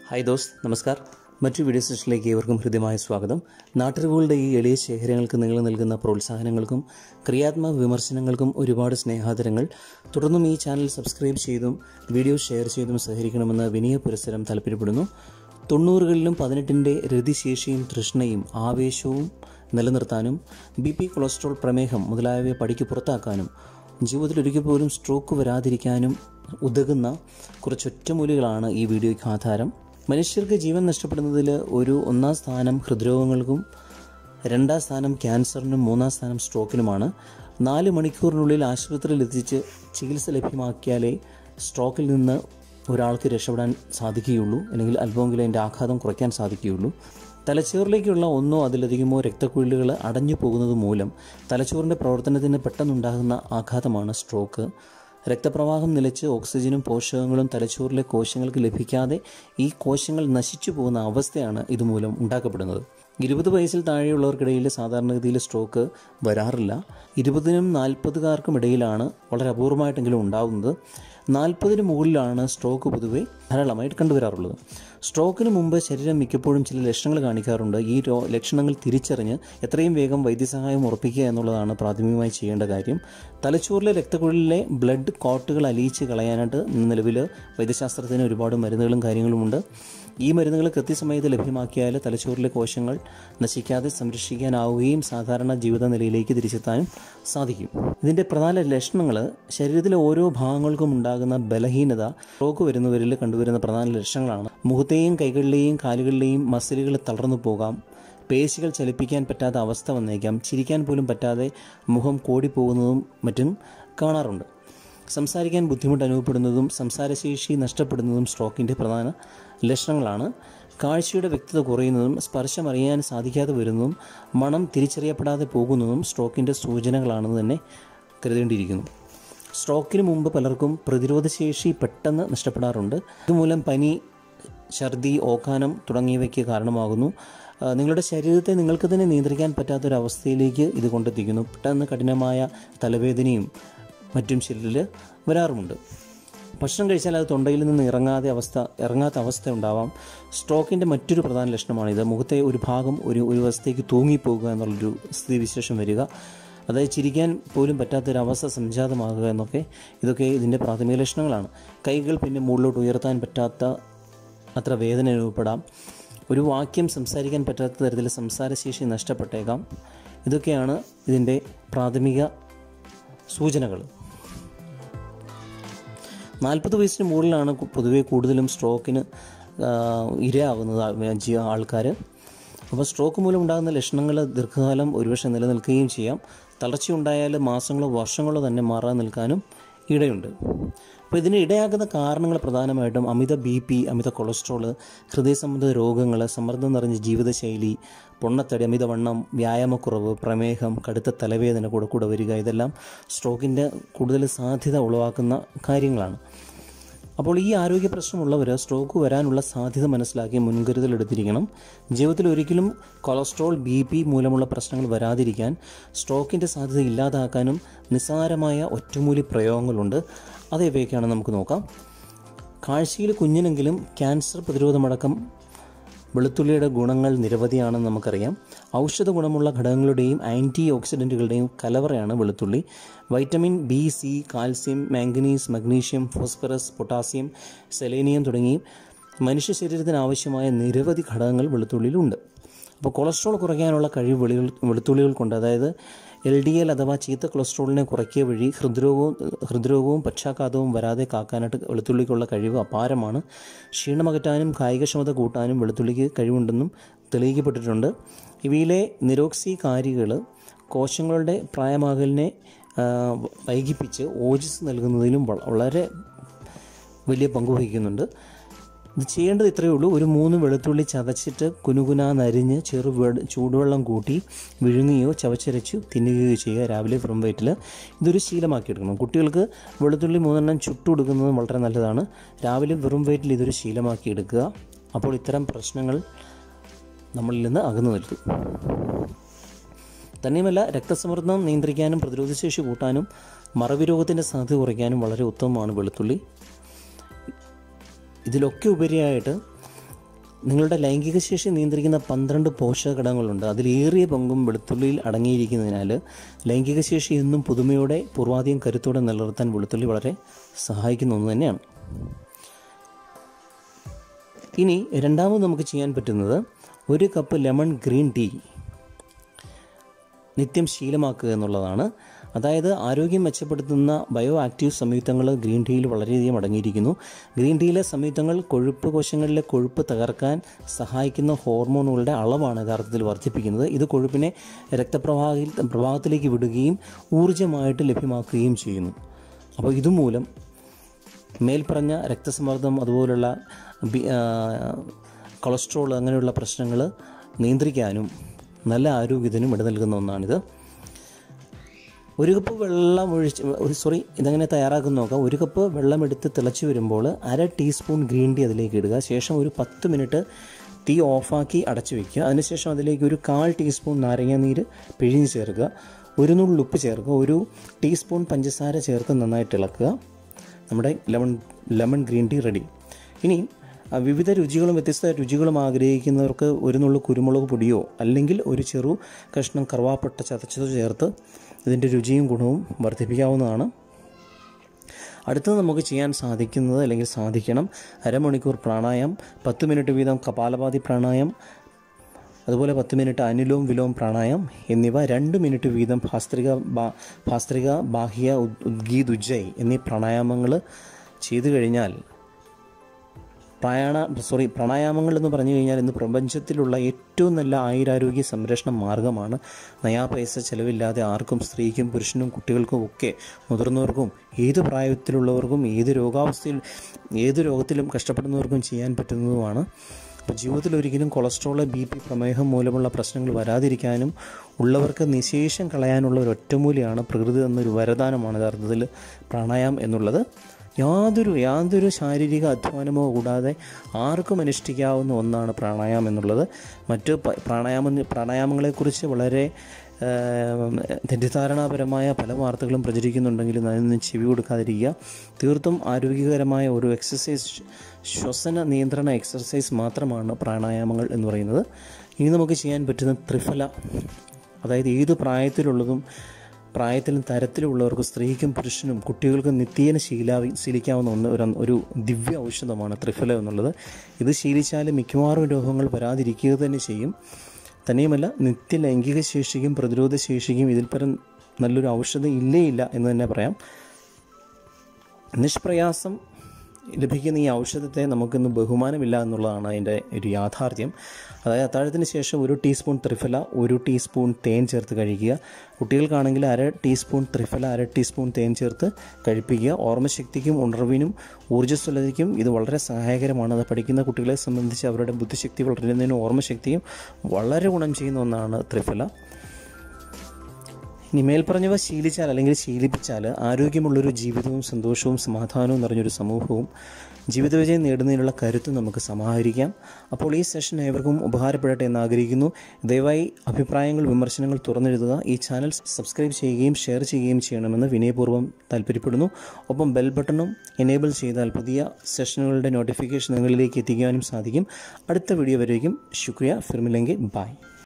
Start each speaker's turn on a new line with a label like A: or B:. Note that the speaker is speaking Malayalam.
A: ഹായ് ദോസ് നമസ്കാർ മറ്റു വീഡിയോ സെഷനിലേക്ക് ഏവർക്കും ഹൃദ്യമായ സ്വാഗതം നാട്ടറിവുകളുടെ ഈ എളിയ ശേഖരങ്ങൾക്ക് നിങ്ങൾ നൽകുന്ന പ്രോത്സാഹനങ്ങൾക്കും ക്രിയാത്മക വിമർശനങ്ങൾക്കും ഒരുപാട് സ്നേഹാദരങ്ങൾ തുടർന്നും ഈ ചാനൽ സബ്സ്ക്രൈബ് ചെയ്തും വീഡിയോ ഷെയർ ചെയ്തും സഹകരിക്കണമെന്ന് വിനയ പുരസ്സരം താല്പര്യപ്പെടുന്നു തൊണ്ണൂറുകളിലും പതിനെട്ടിൻ്റെ രതിശേഷിയും തൃഷ്ണയും ആവേശവും നിലനിർത്താനും ബി പി കൊളസ്ട്രോൾ പ്രമേഹം മുതലായവയെ പടിക്ക് പുറത്താക്കാനും ജീവിതത്തിൽ ഒരിക്കൽ പോലും സ്ട്രോക്ക് വരാതിരിക്കാനും ഉതകുന്ന കുറച്ച് ഒറ്റമൂലികളാണ് ഈ വീഡിയോയ്ക്ക് ആധാരം മനുഷ്യർക്ക് ജീവൻ നഷ്ടപ്പെടുന്നതിൽ ഒരു ഒന്നാം സ്ഥാനം ഹൃദ്രോഗങ്ങൾക്കും രണ്ടാം സ്ഥാനം ക്യാൻസറിനും മൂന്നാം സ്ഥാനം സ്ട്രോക്കിനുമാണ് നാല് മണിക്കൂറിനുള്ളിൽ ആശുപത്രിയിൽ എത്തിച്ച് ചികിത്സ ലഭ്യമാക്കിയാലേ സ്ട്രോക്കിൽ നിന്ന് ഒരാൾക്ക് രക്ഷപ്പെടാൻ സാധിക്കുകയുള്ളൂ അല്ലെങ്കിൽ അല്പമെങ്കിലും അതിൻ്റെ ആഘാതം കുറയ്ക്കാൻ സാധിക്കുകയുള്ളൂ തലച്ചോറിലേക്കുള്ള ഒന്നോ അതിലധികമോ രക്തക്കുഴലുകൾ അടഞ്ഞു പോകുന്നത് മൂലം തലച്ചോറിൻ്റെ പ്രവർത്തനത്തിന് പെട്ടെന്നുണ്ടാകുന്ന ആഘാതമാണ് സ്ട്രോക്ക് രക്തപ്രവാഹം നിലച്ച് ഓക്സിജനും പോഷകങ്ങളും തലച്ചോറിലെ കോശങ്ങൾക്ക് ലഭിക്കാതെ ഈ കോശങ്ങൾ നശിച്ചു പോകുന്ന അവസ്ഥയാണ് ഇതുമൂലം ഉണ്ടാക്കപ്പെടുന്നത് ഇരുപത് വയസ്സിൽ താഴെയുള്ളവർക്കിടയിൽ സാധാരണഗതിയിൽ സ്ട്രോക്ക് വരാറില്ല ഇരുപതിനും നാൽപ്പതുകാർക്കും ഇടയിലാണ് വളരെ അപൂർവമായിട്ടെങ്കിലും ഉണ്ടാകുന്നത് നാൽപ്പതിന് മുകളിലാണ് സ്ട്രോക്ക് പൊതുവെ ധാരാളമായിട്ട് കണ്ടുവരാറുള്ളത് സ്ട്രോക്കിന് മുമ്പ് ശരീരം മിക്കപ്പോഴും ചില ലക്ഷണങ്ങൾ കാണിക്കാറുണ്ട് ഈ രോ ലക്ഷണങ്ങൾ തിരിച്ചറിഞ്ഞ് എത്രയും വേഗം വൈദ്യസഹായം ഉറപ്പിക്കുക എന്നുള്ളതാണ് പ്രാഥമികമായി ചെയ്യേണ്ട കാര്യം തലച്ചോറിലെ രക്തക്കുഴലിലെ ബ്ലഡ് കോട്ടുകൾ അലിയിച്ച് കളയാനായിട്ട് നിലവിൽ വൈദ്യശാസ്ത്രത്തിന് ഒരുപാട് മരുന്നുകളും കാര്യങ്ങളുമുണ്ട് ഈ മരുന്നുകൾ കൃത്യസമയത്ത് ലഭ്യമാക്കിയാൽ തലച്ചോറിലെ കോശങ്ങൾ നശിക്കാതെ സംരക്ഷിക്കാനാവുകയും സാധാരണ ജീവിത നിലയിലേക്ക് തിരിച്ചെത്താനും സാധിക്കും ഇതിൻ്റെ പ്രധാന ലക്ഷണങ്ങൾ ശരീരത്തിലെ ഓരോ ഭാഗങ്ങൾക്കും ഉണ്ടാകുന്ന ബലഹീനത സ്ട്രോക്ക് വരുന്നവരിൽ കണ്ടുവരുന്ന പ്രധാന ലക്ഷണങ്ങളാണ് മുഖത്തെയും കൈകളിലെയും കാലുകളിലെയും മസിലുകൾ തളർന്നു പോകാം പേശികൾ ചലിപ്പിക്കാൻ പറ്റാത്ത അവസ്ഥ വന്നേക്കാം ചിരിക്കാൻ പോലും പറ്റാതെ മുഖം കോടിപ്പോകുന്നതും മറ്റും കാണാറുണ്ട് സംസാരിക്കാൻ ബുദ്ധിമുട്ട് അനുഭവപ്പെടുന്നതും സംസാരശേഷി നഷ്ടപ്പെടുന്നതും സ്ട്രോക്കിൻ്റെ പ്രധാന ലക്ഷണങ്ങളാണ് കാഴ്ചയുടെ വ്യക്തത കുറയുന്നതും സ്പർശം അറിയാൻ സാധിക്കാതെ വരുന്നതും മണം തിരിച്ചറിയപ്പെടാതെ പോകുന്നതും സ്ട്രോക്കിൻ്റെ സൂചനകളാണെന്ന് തന്നെ കരുതേണ്ടിയിരിക്കുന്നു സ്ട്രോക്കിന് മുമ്പ് പലർക്കും പ്രതിരോധശേഷി പെട്ടെന്ന് നഷ്ടപ്പെടാറുണ്ട് ഇതുമൂലം പനി ഛർദി ഓക്കാനം തുടങ്ങിയവയ്ക്ക് കാരണമാകുന്നു ആ, നിങ്ങളുടെ ശരീരത്തെ നിങ്ങൾക്ക് തന്നെ നിയന്ത്രിക്കാൻ പറ്റാത്തൊരവസ്ഥയിലേക്ക് ഇത് കൊണ്ടെത്തിക്കുന്നു പെട്ടെന്ന് കഠിനമായ തലവേദനയും മറ്റും ശരീരത്തിൽ വരാറുമുണ്ട് ഭക്ഷണം കഴിച്ചാൽ അത് തൊണ്ടയിൽ നിന്ന് ഇറങ്ങാതെ അവസ്ഥ ഇറങ്ങാത്ത അവസ്ഥ ഉണ്ടാവാം സ്ട്രോക്കിൻ്റെ മറ്റൊരു പ്രധാന ലക്ഷണമാണിത് മുഖത്തെ ഒരു ഭാഗം ഒരു ഒരു വശത്തേക്ക് തൂങ്ങിപ്പോകുക എന്നുള്ളൊരു സ്ഥിതിവിശേഷം വരിക അതായത് ചിരിക്കാൻ പോലും പറ്റാത്തൊരവസ്ഥ സംജാതമാകുക എന്നൊക്കെ ഇതൊക്കെ ഇതിൻ്റെ പ്രാഥമിക ലക്ഷണങ്ങളാണ് കൈകൾ പിന്നെ മുകളിലോട്ട് ഉയർത്താൻ പറ്റാത്ത അത്ര വേദന അനുഭവപ്പെടാം ഒരു വാക്യം സംസാരിക്കാൻ പറ്റാത്ത തരത്തിൽ സംസാരശേഷി നഷ്ടപ്പെട്ടേക്കാം ഇതൊക്കെയാണ് ഇതിൻ്റെ പ്രാഥമിക സൂചനകൾ നാൽപ്പത് വയസ്സിന് മുകളിലാണ് കു- പൊതുവെ കൂടുതലും സ്ട്രോക്കിന് ആ, ഇരയാകുന്നത് ആൾക്കാർ അപ്പോൾ സ്ട്രോക്ക് മൂലം ഉണ്ടാകുന്ന ലക്ഷണങ്ങൾ ദീർഘകാലം ഒരുപക്ഷെ നിലനിൽക്കുകയും ചെയ്യാം തളർച്ചയുണ്ടായാൽ മാസങ്ങളോ വർഷങ്ങളോ തന്നെ മാറാൻ നിൽക്കാനും ഇടയുണ്ട് അപ്പോൾ ഇതിന് ഇടയാക്കുന്ന കാരണങ്ങൾ പ്രധാനമായിട്ടും അമിത ബി പി അമിത കൊളസ്ട്രോൾ ഹൃദയ സംബന്ധ രോഗങ്ങൾ സമ്മർദ്ദം നിറഞ്ഞ ജീവിതശൈലി പൊണ്ണത്തടി അമിതവണ്ണം വ്യായാമക്കുറവ് പ്രമേഹം കടുത്ത തലവേദന കൂടെ കൂടെ വരിക ഇതെല്ലാം സ്ട്രോക്കിൻ്റെ കൂടുതൽ സാധ്യത ഉളവാക്കുന്ന കാര്യങ്ങളാണ് അപ്പോൾ ഈ ആരോഗ്യ പ്രശ്നമുള്ളവർ സ്ട്രോക്ക് വരാനുള്ള സാധ്യത മനസ്സിലാക്കി മുൻകരുതൽ എടുത്തിരിക്കണം ജീവിതത്തിൽ ഒരിക്കലും കൊളസ്ട്രോൾ ബി പി മൂലമുള്ള പ്രശ്നങ്ങൾ വരാതിരിക്കാൻ സ്ട്രോക്കിൻ്റെ സാധ്യത ഇല്ലാതാക്കാനും നിസ്സാരമായ ഒറ്റമൂലി പ്രയോഗങ്ങളുണ്ട് അത് ഇവയൊക്കെയാണ് നമുക്ക് നോക്കാം കാഴ്ചയിൽ കുഞ്ഞിനെങ്കിലും ക്യാൻസർ പ്രതിരോധമടക്കം വെളുത്തുള്ളിയുടെ ഗുണങ്ങൾ നിരവധിയാണെന്ന് നമുക്കറിയാം ഔഷധ ഗുണമുള്ള ഘടകങ്ങളുടെയും ആൻറ്റി ഓക്സിഡൻറ്റുകളുടെയും കലവറയാണ് വെളുത്തുള്ളി vitamin B C calcium manganese magnesium phosphorus potassium selenium തുടങ്ങി മനുഷ്യ ശരീരത്തിന് ആവശ്യമായ നിരവധി ഘടകങ്ങൾ വെളുത്തുള്ളിയിലുണ്ട് അപ്പോൾ കൊളസ്ട്രോൾ കുറയ്ക്കാനുള്ള കഴിവ് വെളികൾ വെളുത്തുള്ളികൾക്കുണ്ട് അതായത് എൽ ഡി എൽ അഥവാ ചീത്ത കൊളസ്ട്രോളിനെ കുറയ്ക്കുക വഴി ഹൃദ്രോഗവും ഹൃദ്രോഗവും പക്ഷാഘാതവും വരാതെ കാക്കാനായിട്ട് വെളുത്തുള്ളിക്കുള്ള കഴിവ് അപാരമാണ് ക്ഷീണമകറ്റാനും കായികക്ഷമത കൂട്ടാനും വെളുത്തുള്ളിക്ക് കഴിവുണ്ടെന്നും തെളിയിക്കപ്പെട്ടിട്ടുണ്ട് ഇവയിലെ നിരോക്സി കാരികൾ കോശങ്ങളുടെ പ്രായമാകലിനെ ആ, വൈകിപ്പിച്ച് ഓജസ് നൽകുന്നതിലും വള- വളരെ വലിയ പങ്ക് വഹിക്കുന്നുണ്ട് ഇത് ചെയ്യേണ്ടത് ഇത്രയേ ഉള്ളൂ ഒരു മൂന്ന് വെളുത്തുള്ളി ചതച്ചിട്ട് കുനുകുന നരിഞ്ഞ് ചെറു വെ- ചൂടുവെള്ളം കൂട്ടി വിഴുങ്ങുകയോ ചവച്ചരച്ചു തിന്നുകയോ ചെയ്യുക രാവിലെ ഫ്രം വയറ്റിൽ ഇതൊരു ശീലമാക്കിയെടുക്കണം കുട്ടികൾക്ക് വെളുത്തുള്ളി മൂന്നെണ്ണം ചുട്ടുകൊടുക്കുന്നത് വളരെ നല്ലതാണ് രാവിലെ വെറും വയറ്റിൽ ഇതൊരു ശീലമാക്കി എടുക്കുക അപ്പോൾ ഇത്തരം പ്രശ്നങ്ങൾ നമ്മളിൽ നിന്ന് അകന്നു നിൽക്കും തന്നെയുമല്ല രക്തസമ്മർദ്ദം നിയന്ത്രിക്കാനും പ്രതിരോധശേഷി കൂട്ടാനും മറവി രോഗത്തിൻ്റെ സാധ്യത കുറയ്ക്കാനും വളരെ ഉത്തമമാണ് വെളുത്തുള്ളി ഇതിലൊക്കെ ഉപരിയായിട്ട് നിങ്ങളുടെ ലൈംഗിക ശേഷി നിയന്ത്രിക്കുന്ന പന്ത്രണ്ട് പോഷക ഘടകങ്ങളുണ്ട് അതിലേറിയ പങ്കും വെളുത്തുള്ളിയിൽ അടങ്ങിയിരിക്കുന്നതിനാൽ ലൈംഗിക ശേഷി എന്നും പുതുമയോടെ പൂർവാധികം കരുത്തോടെ നിലനിർത്താൻ വെളുത്തുള്ളി വളരെ സഹായിക്കുന്ന ഒന്ന് തന്നെയാണ് ഇനി രണ്ടാമത് നമുക്ക് ചെയ്യാൻ പറ്റുന്നത് ഒരു കപ്പ് ലെമൺ ഗ്രീൻ ടീ നിത്യം ശീലമാക്കുക എന്നുള്ളതാണ് അതായത് ആരോഗ്യം മെച്ചപ്പെടുത്തുന്ന ബയോ ആക്റ്റീവ് സംയുക്തങ്ങൾ ഗ്രീൻ ടീയിൽ വളരെയധികം അടങ്ങിയിരിക്കുന്നു ഗ്രീൻ ടീയിലെ സംയുക്തങ്ങൾ കൊഴുപ്പ് കോശങ്ങളിലെ കൊഴുപ്പ് തകർക്കാൻ സഹായിക്കുന്ന ഹോർമോണുകളുടെ അളവാണ് യഥാർത്ഥത്തിൽ വർദ്ധിപ്പിക്കുന്നത് ഇത് കൊഴുപ്പിനെ രക്തപ്രവാഹയിൽ പ്രവാഹത്തിലേക്ക് വിടുകയും ഊർജ്ജമായിട്ട് ലഭ്യമാക്കുകയും ചെയ്യുന്നു അപ്പോൾ ഇതുമൂലം മേൽപ്പറഞ്ഞ രക്തസമ്മർദ്ദം അതുപോലുള്ള ബി- ആ, കൊളസ്ട്രോൾ അങ്ങനെയുള്ള പ്രശ്നങ്ങൾ നിയന്ത്രിക്കാനും നല്ല ആരോഗ്യത്തിനും ഇട നൽകുന്ന ഒന്നാണിത് ഒരു കപ്പ് വെള്ളം ഒഴിച്ച് ഒരു സോറി ഇതെങ്ങനെ തയ്യാറാക്കുന്ന നോക്കാം ഒരു കപ്പ് വെള്ളം എടുത്ത് തിളച്ച് വരുമ്പോൾ അര ടീസ്പൂൺ ഗ്രീൻ ടീ അതിലേക്ക് ഇടുക ശേഷം ഒരു പത്ത് മിനിറ്റ് തീ ഓഫാക്കി അടച്ചു വയ്ക്കുക അതിനുശേഷം അതിലേക്ക് ഒരു കാൽ ടീസ്പൂൺ നാരങ്ങാനീര് പിഴിഞ്ഞ് ചേർക്കുക ഒരു നുള്ളി ഉപ്പ് ചേർക്കുക ഒരു ടീസ്പൂൺ പഞ്ചസാര ചേർത്ത് നന്നായിട്ട് ഇളക്കുക നമ്മുടെ lemon lemon green tea ready ഇനി ആ, വിവിധ രുചികളും വ്യത്യസ്ത രുചികളും ആഗ്രഹിക്കുന്നവർക്ക് ഒരു നുള്ളു കുരുമുളക് പൊടിയോ അല്ലെങ്കിൽ ഒരു ചെറു കഷ്ണം കറുവാപ്പട്ട ചതച്ചതോ ചേർത്ത് ഇതിൻ്റെ രുചിയും ഗുണവും വർദ്ധിപ്പിക്കാവുന്നതാണ് അടുത്തത് നമുക്ക് ചെയ്യാൻ സാധിക്കുന്നത് അല്ലെങ്കിൽ സാധിക്കണം അരമണിക്കൂർ പ്രാണായാമം പത്ത് മിനിറ്റ് വീതം കപാലഭാതി പ്രാണായാമം അതുപോലെ പത്ത് മിനിറ്റ് അനുലോം വിലോം പ്രാണായാമം എന്നിവ രണ്ട് മിനിറ്റ് വീതം ഭാസ്ത്രിക ബാ- ഭാസ്ത്രിക ബാഹ്യ ഉദ്- ഉദ്ഗീത് ഉജ്ജയ് എന്നീ പ്രാണായാമങ്ങൾ ചെയ്തു കഴിഞ്ഞാൽ പ്രാണ സോറി പ്രാണായാമങ്ങൾ എന്ന് പറഞ്ഞു കഴിഞ്ഞാൽ ഇന്ന് പ്രപഞ്ചത്തിലുള്ള ഏറ്റവും നല്ല ആയുരാരോഗ്യ സംരക്ഷണ മാർഗമാണ് നയാ പൈസ ചെലവില്ലാതെ ആർക്കും സ്ത്രീക്കും പുരുഷനും കുട്ടികൾക്കും ഒക്കെ മുതിർന്നവർക്കും ഏത് പ്രായത്തിലുള്ളവർക്കും ഏത് രോഗാവസ്ഥയിൽ ഏത് രോഗത്തിലും കഷ്ടപ്പെടുന്നവർക്കും ചെയ്യാൻ പറ്റുന്നതുമാണ് അപ്പോൾ ജീവിതത്തിൽ ഒരിക്കലും കൊളസ്ട്രോൾ ബി പി പ്രമേഹം മൂലമുള്ള പ്രശ്നങ്ങൾ വരാതിരിക്കാനും ഉള്ളവർക്ക് നിശേഷം കളയാനുള്ള ഒരു ഒറ്റമൂലിയാണ് പ്രകൃതി എന്നൊരു വരദാനമാണ് യഥാർത്ഥത്തിൽ പ്രാണായാമം എന്നുള്ളത് യാതൊരു യാതൊരു ശാരീരിക അധ്വാനമോ കൂടാതെ ആർക്കും അനുഷ്ഠിക്കാവുന്ന ഒന്നാണ് പ്രാണായാമം എന്നുള്ളത് മറ്റ് പ- പ്രാണായാമ പ്രാണായാമങ്ങളെക്കുറിച്ച് വളരെ ആ, തെറ്റിദ്ധാരണാപരമായ പല വാർത്തകളും പ്രചരിക്കുന്നുണ്ടെങ്കിലും അതിനൊന്നും ചെവി കൊടുക്കാതിരിക്കുക തീർത്തും ആരോഗ്യകരമായ ഒരു എക്സസൈസ് ശ്വസന നിയന്ത്രണ എക്സസൈസ് മാത്രമാണ് പ്രാണായാമങ്ങൾ എന്ന് പറയുന്നത് ഇനി നമുക്ക് ചെയ്യാൻ പറ്റുന്ന ത്രിഫല അതായത് ഏത് പ്രായത്തിലുള്ളതും പ്രായത്തിലും തരത്തിലുള്ളവർക്കും സ്ത്രീക്കും പുരുഷനും കുട്ടികൾക്കും നിത്യേന ശീലാവി ശീലിക്കാവുന്ന ഒന്ന് ഒരു ഒരു ദിവ്യ ഔഷധമാണ് ത്രിഫല എന്നുള്ളത് ഇത് ശീലിച്ചാൽ മിക്കവാറും രോഗങ്ങൾ വരാതിരിക്കുക തന്നെ ചെയ്യും തന്നെയുമല്ല നിത്യ ലൈംഗിക ശേഷിക്കും പ്രതിരോധ ശേഷിക്കും ഇതിൽ പരം നല്ലൊരു ഔഷധം ഇല്ലേ ഇല്ല എന്ന് തന്നെ പറയാം നിഷ്പ്രയാസം ലഭിക്കുന്ന ഈ ഔഷധത്തെ നമുക്കിന്ന് ബഹുമാനമില്ല എന്നുള്ളതാണ് അതിൻ്റെ ഒരു യാഥാർത്ഥ്യം അതായത് അത്താഴത്തിന് ശേഷം ഒരു ടീസ്പൂൺ ത്രിഫല ഒരു ടീസ്പൂൺ തേൻ ചേർത്ത് കഴിക്കുക കുട്ടികൾക്കാണെങ്കിൽ അര ടീസ്പൂൺ ത്രിഫല അര ടീസ്പൂൺ തേൻ ചേർത്ത് കഴിപ്പിക്കുക ഓർമ്മശക്തിക്കും ഉണർവിനും ഊർജ്ജസ്വലതയ്ക്കും ഇത് വളരെ സഹായകരമാണ് അത് പഠിക്കുന്ന കുട്ടികളെ സംബന്ധിച്ച് അവരുടെ ബുദ്ധിശക്തി വളരുന്നതിനും ഓർമ്മശക്തിയും വളരെ ഗുണം ചെയ്യുന്ന ഒന്നാണ് ത്രിഫല ഇനി മേൽപ്പറഞ്ഞവ ശീലിച്ചാൽ അല്ലെങ്കിൽ ശീലിപ്പിച്ചാൽ ആരോഗ്യമുള്ളൊരു ജീവിതവും സന്തോഷവും സമാധാനവും നിറഞ്ഞൊരു സമൂഹവും ജീവിത വിജയം നേടുന്നതിനുള്ള കരുത്ത് നമുക്ക് സമാഹരിക്കാം അപ്പോൾ ഈ സെഷൻ ഏവർക്കും ഉപകാരപ്പെടട്ടെ എന്ന് ആഗ്രഹിക്കുന്നു ദയവായി അഭിപ്രായങ്ങൾ വിമർശനങ്ങൾ തുറന്നെഴുതുക ഈ ചാനൽ സബ്സ്ക്രൈബ് ചെയ്യുകയും ഷെയർ ചെയ്യുകയും ചെയ്യണമെന്ന് വിനയപൂർവ്വം താല്പര്യപ്പെടുന്നു ഒപ്പം ബെൽ ബട്ടണും എനേബിൾ ചെയ്താൽ പുതിയ സെഷനുകളുടെ നോട്ടിഫിക്കേഷൻ നിങ്ങളിലേക്ക് എത്തിക്കാനും സാധിക്കും അടുത്ത വീഡിയോ വരേക്കും ശുക്രിയ ഫിർമിലെങ്കിൽ ബായ്